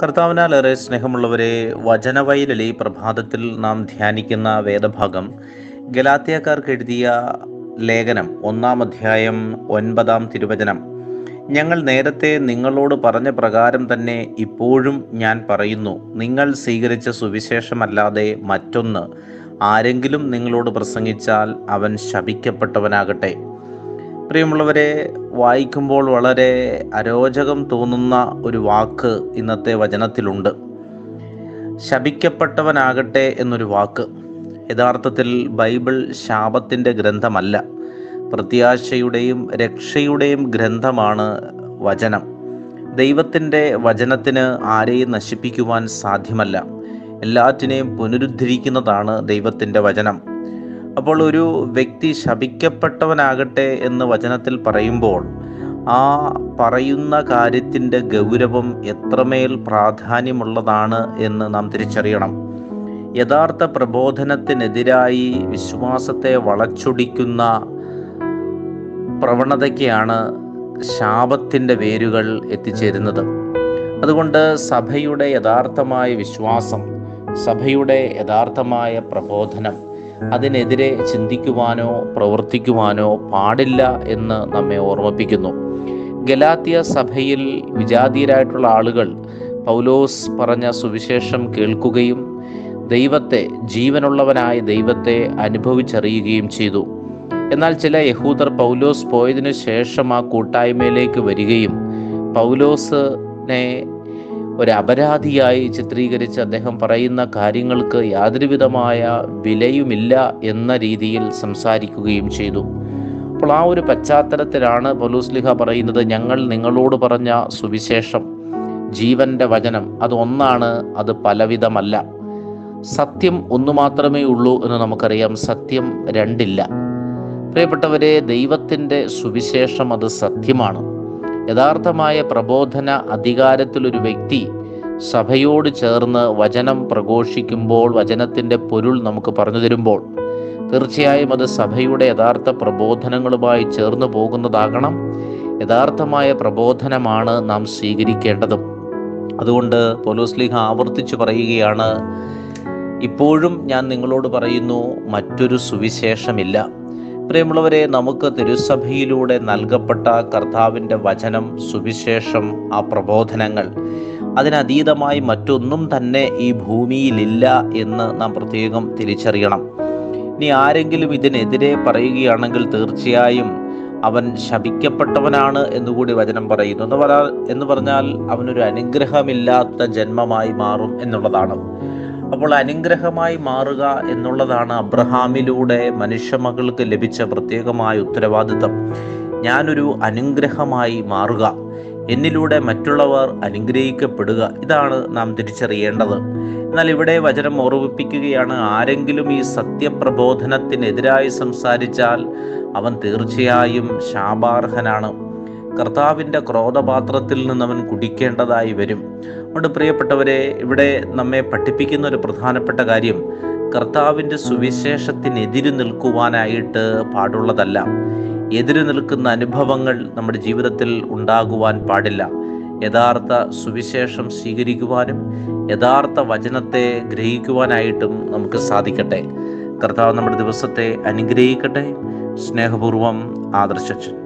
കർത്താവിനാലേറെ സ്നേഹമുള്ളവരെ വചനവൈരലി പ്രഭാതത്തിൽ നാം ധ്യാനിക്കുന്ന വേദഭാഗം ഗലാത്തിയക്കാർക്ക് എഴുതിയ ലേഖനം ഒന്നാം അധ്യായം ഒൻപതാം തിരുവചനം ഞങ്ങൾ നേരത്തെ നിങ്ങളോട് പറഞ്ഞ പ്രകാരം തന്നെ ഇപ്പോഴും ഞാൻ പറയുന്നു നിങ്ങൾ സ്വീകരിച്ച സുവിശേഷമല്ലാതെ മറ്റൊന്ന് ആരെങ്കിലും നിങ്ങളോട് പ്രസംഗിച്ചാൽ അവൻ ശപിക്കപ്പെട്ടവനാകട്ടെ പ്രിയമുള്ളവരെ വായിക്കുമ്പോൾ വളരെ അരോചകം തോന്നുന്ന ഒരു വാക്ക് ഇന്നത്തെ വചനത്തിലുണ്ട് ശപിക്കപ്പെട്ടവനാകട്ടെ എന്നൊരു വാക്ക് യഥാർത്ഥത്തിൽ ബൈബിൾ ശാപത്തിൻ്റെ ഗ്രന്ഥമല്ല പ്രത്യാശയുടെയും രക്ഷയുടെയും ഗ്രന്ഥമാണ് വചനം ദൈവത്തിൻ്റെ വചനത്തിന് ആരെയും നശിപ്പിക്കുവാൻ സാധ്യമല്ല എല്ലാറ്റിനെയും പുനരുദ്ധരിക്കുന്നതാണ് ദൈവത്തിൻ്റെ വചനം അപ്പോൾ ഒരു വ്യക്തി ശപിക്കപ്പെട്ടവനാകട്ടെ എന്ന് വചനത്തിൽ പറയുമ്പോൾ ആ പറയുന്ന കാര്യത്തിൻ്റെ ഗൗരവം എത്രമേൽ പ്രാധാന്യമുള്ളതാണ് എന്ന് നാം തിരിച്ചറിയണം യഥാർത്ഥ പ്രബോധനത്തിനെതിരായി വിശ്വാസത്തെ വളച്ചൊടിക്കുന്ന പ്രവണതയ്ക്കാണ് ശാപത്തിൻ്റെ വേരുകൾ എത്തിച്ചേരുന്നത് അതുകൊണ്ട് സഭയുടെ യഥാർത്ഥമായ വിശ്വാസം സഭയുടെ യഥാർത്ഥമായ പ്രബോധനം അതിനെതിരെ ചിന്തിക്കുവാനോ പ്രവർത്തിക്കുവാനോ പാടില്ല എന്ന് നമ്മെ ഓർമ്മിപ്പിക്കുന്നു ഗലാത്തിയ സഭയിൽ വിജാതീയരായിട്ടുള്ള ആളുകൾ പൗലോസ് പറഞ്ഞ സുവിശേഷം കേൾക്കുകയും ദൈവത്തെ ജീവനുള്ളവനായ ദൈവത്തെ അനുഭവിച്ചറിയുകയും ചെയ്തു എന്നാൽ ചില യഹൂദർ പൗലോസ് പോയതിനു ശേഷം ആ കൂട്ടായ്മയിലേക്ക് വരികയും പൗലോസിനെ ഒരു അപരാധിയായി ചിത്രീകരിച്ച് അദ്ദേഹം പറയുന്ന കാര്യങ്ങൾക്ക് യാതൊരുവിധമായ വിലയുമില്ല എന്ന രീതിയിൽ സംസാരിക്കുകയും ചെയ്തു അപ്പോൾ ആ ഒരു പശ്ചാത്തലത്തിലാണ് പൗലോസ്ലിഹ പറയുന്നത് ഞങ്ങൾ നിങ്ങളോട് പറഞ്ഞ സുവിശേഷം ജീവന്റെ വചനം അത് ഒന്നാണ് അത് പലവിധമല്ല സത്യം ഒന്നു മാത്രമേ ഉള്ളൂ എന്ന് നമുക്കറിയാം സത്യം രണ്ടില്ല പ്രിയപ്പെട്ടവരെ ദൈവത്തിൻ്റെ സുവിശേഷം അത് സത്യമാണ് യഥാർത്ഥമായ പ്രബോധന അധികാരത്തിലൊരു വ്യക്തി സഭയോട് ചേർന്ന് വചനം പ്രഘോഷിക്കുമ്പോൾ വചനത്തിൻ്റെ പൊരുൾ നമുക്ക് പറഞ്ഞു തരുമ്പോൾ തീർച്ചയായും അത് സഭയുടെ യഥാർത്ഥ പ്രബോധനങ്ങളുമായി ചേർന്ന് പോകുന്നതാകണം യഥാർത്ഥമായ പ്രബോധനമാണ് നാം സ്വീകരിക്കേണ്ടതും അതുകൊണ്ട് പോലോസ്ലിഹ ആവർത്തിച്ചു പറയുകയാണ് ഇപ്പോഴും ഞാൻ നിങ്ങളോട് പറയുന്നു മറ്റൊരു സുവിശേഷമില്ല പ്രിയമുള്ളവരെ നമുക്ക് തിരുസഭയിലൂടെ നൽകപ്പെട്ട കർത്താവിൻ്റെ വചനം സുവിശേഷം ആ പ്രബോധനങ്ങൾ അതിനതീതമായി മറ്റൊന്നും തന്നെ ഈ ഭൂമിയിലില്ല എന്ന് നാം പ്രത്യേകം തിരിച്ചറിയണം ഇനി ആരെങ്കിലും ഇതിനെതിരെ പറയുകയാണെങ്കിൽ തീർച്ചയായും അവൻ ശപിക്കപ്പെട്ടവനാണ് എന്നുകൂടി വചനം പറയുന്നു എന്ന് പറയാ എന്ന് പറഞ്ഞാൽ അവനൊരു അനുഗ്രഹമില്ലാത്ത ജന്മമായി മാറും എന്നുള്ളതാണ് അപ്പോൾ അനുഗ്രഹമായി മാറുക എന്നുള്ളതാണ് അബ്രഹാമിലൂടെ മനുഷ്യമകൾക്ക് ലഭിച്ച പ്രത്യേകമായ ഉത്തരവാദിത്തം ഞാനൊരു അനുഗ്രഹമായി മാറുക എന്നിലൂടെ മറ്റുള്ളവർ അനുഗ്രഹിക്കപ്പെടുക ഇതാണ് നാം തിരിച്ചറിയേണ്ടത് എന്നാൽ ഇവിടെ വചനം ഓർമ്മിപ്പിക്കുകയാണ് ആരെങ്കിലും ഈ സത്യപ്രബോധനത്തിനെതിരായി സംസാരിച്ചാൽ അവൻ തീർച്ചയായും ശാപാർഹനാണ് കർത്താവിൻ്റെ ക്രോധപാത്രത്തിൽ നിന്ന് അവൻ കുടിക്കേണ്ടതായി വരും അതുകൊണ്ട് പ്രിയപ്പെട്ടവരെ ഇവിടെ നമ്മെ പഠിപ്പിക്കുന്ന ഒരു പ്രധാനപ്പെട്ട കാര്യം കർത്താവിൻ്റെ സുവിശേഷത്തിനെതിര് നിൽക്കുവാനായിട്ട് പാടുള്ളതല്ല എതിര് നിൽക്കുന്ന അനുഭവങ്ങൾ നമ്മുടെ ജീവിതത്തിൽ ഉണ്ടാകുവാൻ പാടില്ല യഥാർത്ഥ സുവിശേഷം സ്വീകരിക്കുവാനും യഥാർത്ഥ വചനത്തെ ഗ്രഹിക്കുവാനായിട്ടും നമുക്ക് സാധിക്കട്ടെ കർത്താവ് നമ്മുടെ ദിവസത്തെ അനുഗ്രഹിക്കട്ടെ സ്നേഹപൂർവം ആദർശൻ